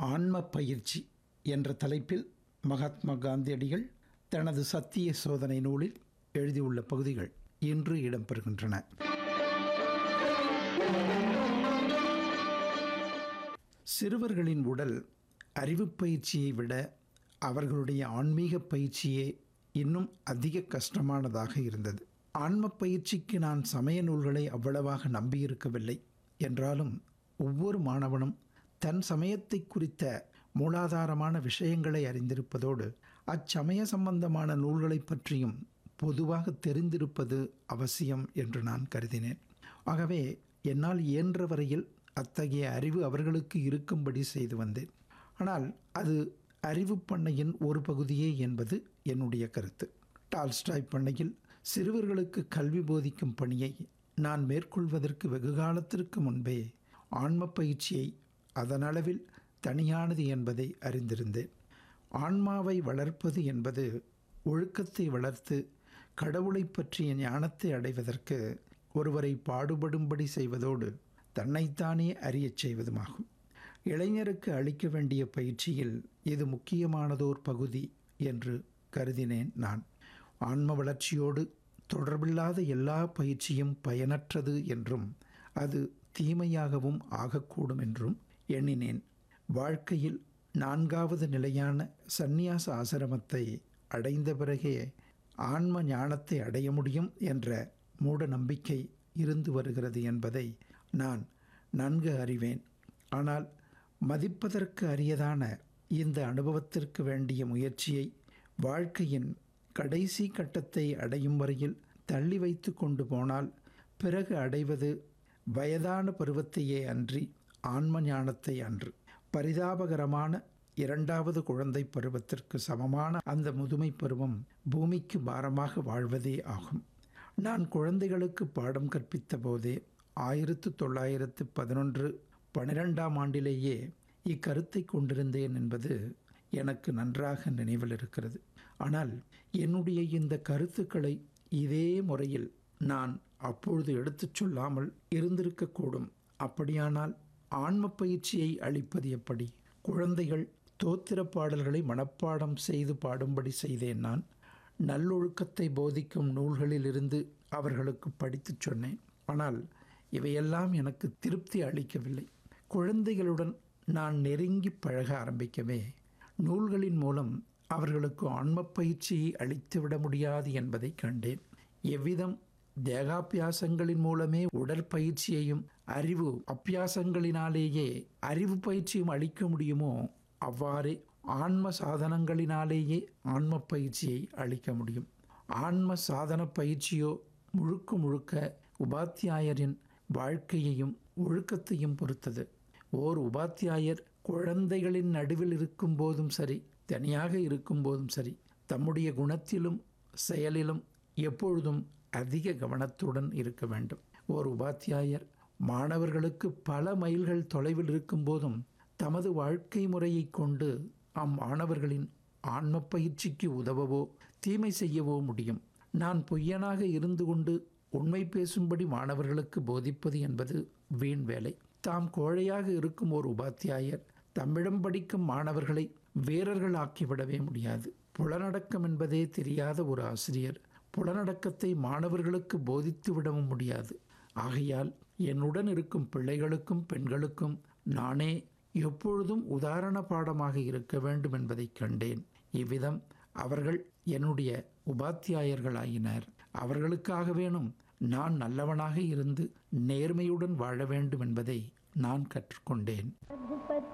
ஆன்ம பயிற்சி என்ற தலைப்பில் மகாத்மா காந்தியடிகள் தனது சத்திய சோதனை நூலில் எழுதியுள்ள பகுதிகள் இன்று இடம்பெறுகின்றன சிறுவர்களின் உடல் அறிவு பயிற்சியை விட அவர்களுடைய ஆன்மீக பயிற்சியே இன்னும் அதிக கஷ்டமானதாக இருந்தது ஆன்ம பயிற்சிக்கு நான் சமய நூல்களை அவ்வளவாக நம்பியிருக்கவில்லை என்றாலும் ஒவ்வொரு மாணவனும் தன் சமயத்தை குறித்த மூலாதாரமான விஷயங்களை அறிந்திருப்பதோடு அச்சமய சம்பந்தமான நூல்களை பற்றியும் பொதுவாக தெரிந்திருப்பது அவசியம் என்று நான் கருதினேன் ஆகவே என்னால் இயன்ற வரையில் அத்தகைய அறிவு அவர்களுக்கு இருக்கும்படி செய்து வந்தேன் ஆனால் அது அறிவு பண்ணையின் ஒரு பகுதியே என்பது என்னுடைய கருத்து டால்ஸ்டாய் பண்ணையில் சிறுவர்களுக்கு கல்வி போதிக்கும் பணியை நான் மேற்கொள்வதற்கு வெகு காலத்திற்கு முன்பே ஆன்ம பயிற்சியை அதனளவில் தனியானது என்பதை அறிந்திருந்தேன் ஆன்மாவை வளர்ப்பது என்பது ஒழுக்கத்தை வளர்த்து கடவுளை பற்றிய ஞானத்தை அடைவதற்கு ஒருவரை பாடுபடும்படி செய்வதோடு தன்னைத்தானே அறியச் செய்வதுமாகும் இளைஞருக்கு அளிக்க வேண்டிய பயிற்சியில் இது முக்கியமானதோர் பகுதி என்று கருதினேன் நான் ஆன்ம வளர்ச்சியோடு தொடர்பில்லாத எல்லா பயிற்சியும் பயனற்றது என்றும் அது தீமையாகவும் ஆகக்கூடும் என்றும் எண்ணினேன் வாழ்க்கையில் நான்காவது நிலையான சந்நியாச ஆசிரமத்தை அடைந்த பிறகே ஆன்ம ஞானத்தை அடைய முடியும் என்ற மூட நம்பிக்கை இருந்து வருகிறது என்பதை நான் நன்கு அறிவேன் ஆனால் மதிப்பதற்கு அரியதான இந்த அனுபவத்திற்கு வேண்டிய முயற்சியை வாழ்க்கையின் கடைசி கட்டத்தை அடையும் வரையில் தள்ளி வைத்து கொண்டு போனால் பிறகு அடைவது வயதான பருவத்தையே அன்றி ஆன்ம ஞானத்தை அன்று பரிதாபகரமான இரண்டாவது குழந்தை பருவத்திற்கு சமமான அந்த முதுமை பருவம் பூமிக்கு பாரமாக வாழ்வதே ஆகும் நான் குழந்தைகளுக்கு பாடம் கற்பித்த போதே ஆயிரத்து தொள்ளாயிரத்து பதினொன்று பன்னிரெண்டாம் ஆண்டிலேயே இக்கருத்தை கொண்டிருந்தேன் என்பது எனக்கு நன்றாக நினைவில் இருக்கிறது ஆனால் என்னுடைய இந்த கருத்துக்களை இதே முறையில் நான் அப்பொழுது எடுத்துச் சொல்லாமல் இருந்திருக்கக்கூடும் அப்படியானால் ஆன்ம பயிற்சியை அளிப்பது எப்படி குழந்தைகள் தோத்திர பாடல்களை மனப்பாடம் செய்து பாடும்படி செய்தேன் நான் நல்லொழுக்கத்தை போதிக்கும் நூல்களிலிருந்து அவர்களுக்கு படித்துச் சொன்னேன் ஆனால் இவையெல்லாம் எனக்கு திருப்தி அளிக்கவில்லை குழந்தைகளுடன் நான் நெருங்கி பழக ஆரம்பிக்கவே நூல்களின் மூலம் அவர்களுக்கு ஆன்ம பயிற்சியை அளித்துவிட முடியாது என்பதை கண்டேன் எவ்விதம் தேகாபியாசங்களின் மூலமே உடற்பயிற்சியையும் அறிவு அப்பியாசங்களினாலேயே அறிவு பயிற்சியும் அளிக்க முடியுமோ அவ்வாறே ஆன்ம சாதனங்களினாலேயே ஆன்ம பயிற்சியை அளிக்க முடியும் ஆன்ம சாதன பயிற்சியோ முழுக்க முழுக்க உபாத்தியாயரின் வாழ்க்கையையும் ஒழுக்கத்தையும் பொறுத்தது ஓர் உபாத்தியாயர் குழந்தைகளின் நடுவில் இருக்கும் போதும் சரி தனியாக இருக்கும் போதும் சரி தம்முடைய குணத்திலும் செயலிலும் எப்பொழுதும் அதிக கவனத்துடன் இருக்க வேண்டும் ஓர் உபாத்தியாயர் மாணவர்களுக்கு பல மைல்கள் தொலைவில் இருக்கும் போதும் தமது வாழ்க்கை முறையை கொண்டு அம்மாணவர்களின் ஆன்ம பயிற்சிக்கு உதவவோ தீமை செய்யவோ முடியும் நான் பொய்யனாக இருந்து கொண்டு உண்மை பேசும்படி மாணவர்களுக்கு போதிப்பது என்பது வீண் வேலை தாம் கோழையாக இருக்கும் ஒரு உபாத்தியாயர் தம்மிடம் படிக்கும் மாணவர்களை வீரர்கள் ஆக்கிவிடவே முடியாது புலனடக்கம் என்பதே தெரியாத ஒரு ஆசிரியர் புலனடக்கத்தை மாணவர்களுக்கு போதித்து விடவும் முடியாது ஆகையால் என்னுடன் இருக்கும் பிள்ளைகளுக்கும் பெண்களுக்கும் நானே எப்பொழுதும் உதாரண பாடமாக இருக்க வேண்டும் என்பதை கண்டேன் இவ்விதம் அவர்கள் என்னுடைய உபாத்தியாயர்களாயினர் அவர்களுக்காக வேணும் நான் நல்லவனாக இருந்து நேர்மையுடன் வாழ வேண்டும் என்பதை நான் கற்றுக்கொண்டேன்